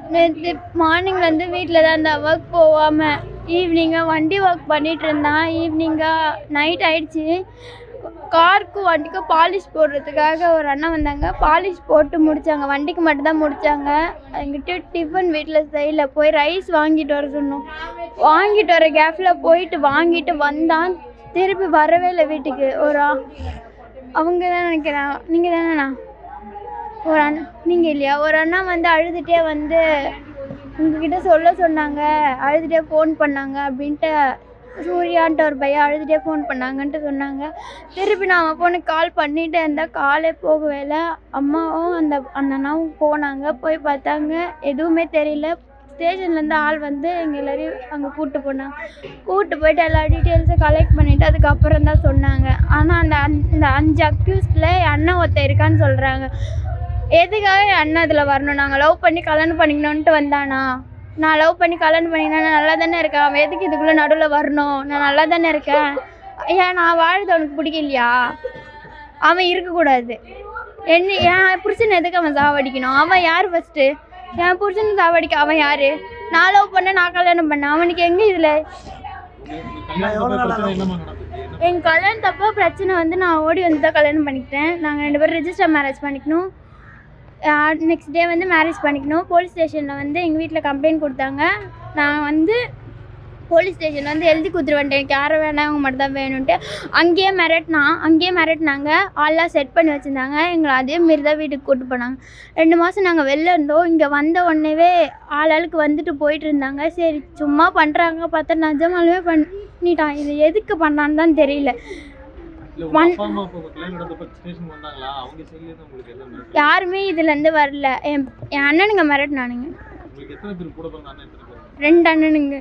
நேற்று மார்னிங்லேருந்து வீட்டில் தான் இருந்தா ஒர்க் போகாமல் ஈவினிங்காக வண்டி ஒர்க் பண்ணிகிட்டு இருந்தான் ஈவினிங்காக நைட் ஆயிடுச்சு காருக்கு வண்டிக்கும் பாலிஷ் போடுறதுக்காக ஒரு அண்ணன் வந்தாங்க பாலிஷ் போட்டு முடித்தாங்க வண்டிக்கு மட்டும்தான் முடித்தாங்க எங்கிட்ட டிஃபன் வீட்டில் செய்யல போய் ரைஸ் வாங்கிட்டு வர சொன்னோம் வாங்கிட்டு வர கேப்பில் போயிட்டு வாங்கிட்டு வந்தான் திருப்பி வரவே இல்லை வீட்டுக்கு ஒரு ஆ- அவங்க தான் நினைக்கிறேன் நீங்கள் தானேண்ணா ஒரு அண்ணா நீங்கள் இல்லையா ஒரு அண்ணா வந்து அழுதுகிட்டே வந்து உங்ககிட்ட சொல்ல சொன்னாங்க அழுதுகிட்டே ஃபோன் பண்ணாங்க அப்படின்ட்டு சூர்யான்ட்டு ஒரு பையன் அழுதுகிட்டே ஃபோன் பண்ணாங்கன்ட்டு சொன்னாங்க திருப்பி நான் அவன் ஃபோனுக்கு கால் பண்ணிகிட்டே இருந்தால் காலே போகவே இல்லை அம்மாவும் அந்த அந்த அண்ணாவும் போனாங்க போய் பார்த்தாங்க எதுவுமே தெரியல ஸ்டேஷன்லேருந்து ஆள் வந்து எங்கள் எல்லாரையும் அங்கே கூப்பிட்டு போனாங்க கூப்பிட்டு போயிட்டு எல்லா டீட்டெயில்ஸும் கலெக்ட் பண்ணிவிட்டு அதுக்கப்புறம் தான் சொன்னாங்க ஆனால் அந்த அஞ் இந்த அஞ்சு அக்யூஸ்டில் என் அண்ணன் ஒருத்தன் இருக்கான்னு சொல்கிறாங்க எதுக்காக என் அண்ணன் அதில் வரணும் நாங்கள் லவ் பண்ணி கல்யாணம் பண்ணிக்கணுன்ட்டு வந்தானா நான் லவ் பண்ணி கல்யாணம் பண்ணிக்கினா நான் நல்லா தானே இருக்கேன் அவன் எதுக்கு இதுக்குள்ளே நடுவில் வரணும் நான் நல்லா தானே இருக்கேன் ஏன் நான் வாழ்றது அவனுக்கு பிடிக்கலையா அவன் இருக்கக்கூடாது என்ன என் புருஷன் எதுக்கு அவன் சாவடிக்கணும் அவன் யார் ஃபஸ்ட்டு என் புருஷன் சாவடிக்க அவன் யார் நான் லவ் பண்ண நான் கல்யாணம் பண்ணேன் அவனுக்கு எங்கே இதில் கல்யாணம் பிரச்சனை என்னமா நடந்துச்சு என்ன எங்கள் கல்யாணத்தப்போ பிரச்சனை வந்து நான் ஓடி வந்து தான் கல்யாணம் பண்ணிக்கிட்டேன் நாங்கள் ரெண்டு பேரும் ரெஜிஸ்டர் மேரேஜ் பண்ணிக்கணும் நெக்ஸ்ட் டே வந்து மேரேஜ் பண்ணிக்கணும் போலீஸ் ஸ்டேஷனில் வந்து எங்கள் வீட்டில் கம்ப்ளைண்ட் கொடுத்தாங்க நான் வந்து போலீஸ் ஸ்டேஷனில் வந்து எழுதி கொடுத்துட்டு வந்துட்டேன் எனக்கு யாரும் வேணாம் அவங்க மட்டும் தான் வேணும்ன்ட்டு அங்கேயே மிரட்டினா அங்கேயே மிரட்டினாங்க ஆள்லாம் செட் பண்ணி வச்சுருந்தாங்க எங்களை அதே மாரி தான் வீட்டுக்கு கூட்டு போனாங்க ரெண்டு மாதம் நாங்கள் வெளில இருந்தோம் இங்கே வந்த உடனேவே ஆளாளுக்கு வந்துட்டு போயிட்டு இருந்தாங்க சரி சும்மா பண்ணுறாங்க பார்த்தா நிஜமாலுமே பண்ணிட்டான் இது எதுக்கு பண்ணான்னு தான் தெரியல இல்ல உங்க அப்பா அம்மா இப்போ கல்யாணம் நடந்தப்ப ஸ்டேஷன் வந்தாங்களா அவங்க சைடுல இருந்து உங்களுக்கு என்ன மிரட்டல்? யாருமே இதுலேருந்து வரல என் என் அண்ணனுங்க மிரட்டினானுங்க உங்களுக்கு எத்தனை பேர் கூட பிறந்த அண்ணன் எத்தனை பேர் ரெண்டு அண்ணனுங்க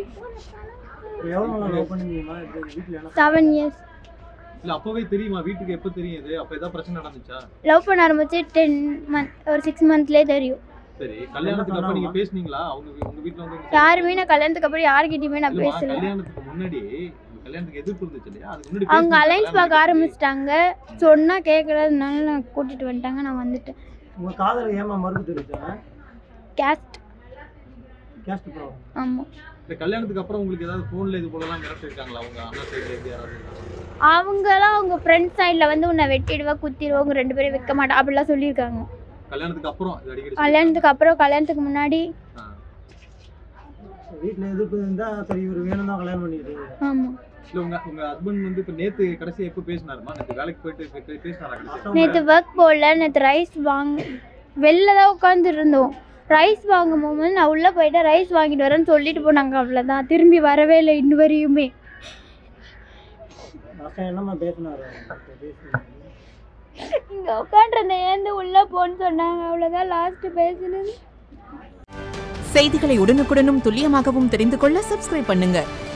எவ்வளோ நாள் லவ் பண்ணிருந்தீங்களா வீட்டில் என்ன செவன் இயர்ஸ் இல்ல அப்பவே தெரியுமா வீட்டுக்கு எப்ப தெரியும் இது அப்ப ஏதாவது பிரச்சனை நடந்துச்சா லவ் பண்ண ஆரம்பிச்சு டென் மந்த் ஒரு சிக்ஸ் மந்த்லேயே தெரியும் சரி கல்யாணத்துக்கு அப்ப நீங்க பேசுனீங்களா அவங்க வீ- உங்க வீட்ல வந்து யாருமே நான் கல்யாணத்துக்கு அப்புறம் யார்கிட்டயுமே நான் இல்லம்மா, பேசல கல்யாணத்துக்கு முன்னாடி உங்க கல்யாணத்துக்கு எதிர்ப்பு இருந்துச்சு இல்லையா அதுக்கு முன்னாடி அவங்க பேசுனீங்களா? அலைன்ஸ் பார்க்க கல்யாணத்துக்கு ஆரம்பிச்சிட்டாங்க சொன்னால் கேட்கறதுனால நான் கூட்டிகிட்டு வந்துட்டாங்க நான் வந்துட்டேன் உங்கள் காதலை ஏமா மறுப்பு தெரிவிச்சாங்க கேஸ்ட் கேஸ்ட் ப்ராப்ளம் ஆமாம் இந்த கல்யாணத்துக்கு அப்புறம் உங்களுக்கு ஏதாவது போன்ல இது போலலாம் மிரட்டிருக்காங்களா அவங்க அண்ணன் சைடுல இருந்து யாராவது அவங்களாம் அவங்க ஃப்ரெண்ட் சைடில் வந்து உன்னை வெட்டிடுவா குத்திடுவா உங்க ரெண்டு பேரும் வைக்க மாட்டா அப்படிலாம் சொல்லியிருக்காங்க கல்யாணத்துக்கு அப்புறம் இது அடிக்கடி கல்யாணத்துக்கு அப்புறம் கல்யாணத்துக்கு முன்னாடி ஆ. வீட்டில் எதிர்ப்பு இருந்தால் சரி இவர் வேணும் தான் கல்யாணம் பண்ணிட்டு ஆமாம் இல்ல உங்க உங்க ஹஸ்பண்ட் வந்து இப்ப நேத்து கடைசியா எப்ப பேசினாருமா நேத்து வேலைக்கு போயிட்டு பே- பே- பேசினாரா கடைசியா நேற்று ஒர்க் போடல நேற்று ரைஸ் வாங்க வெளில தான் உட்காந்துட்டு இருந்தோம் ரைஸ் வாங்கும் போது நான் உள்ளே போயிட்டு ரைஸ் வாங்கிட்டு வரேன்னு சொல்லிட்டு போனாங்க அவ்வளோதான் திரும்பி வரவே இல்லை இன்ன வரையுமே லாஸ்ட்டாக என்னம்மா பேசினாரு பேசுனாரு இங்கே உட்காண்டிருந்தேன் ஏந்து உள்ளே போன்னு சொன்னாங்க அவ்வளோதான் லாஸ்ட்டு பேசுனது செய்திகளை உடனுக்குடனும் துல்லியமாகவும் தெரிந்து கொள்ள சப்ஸ்கிரைப் பண்ணுங்க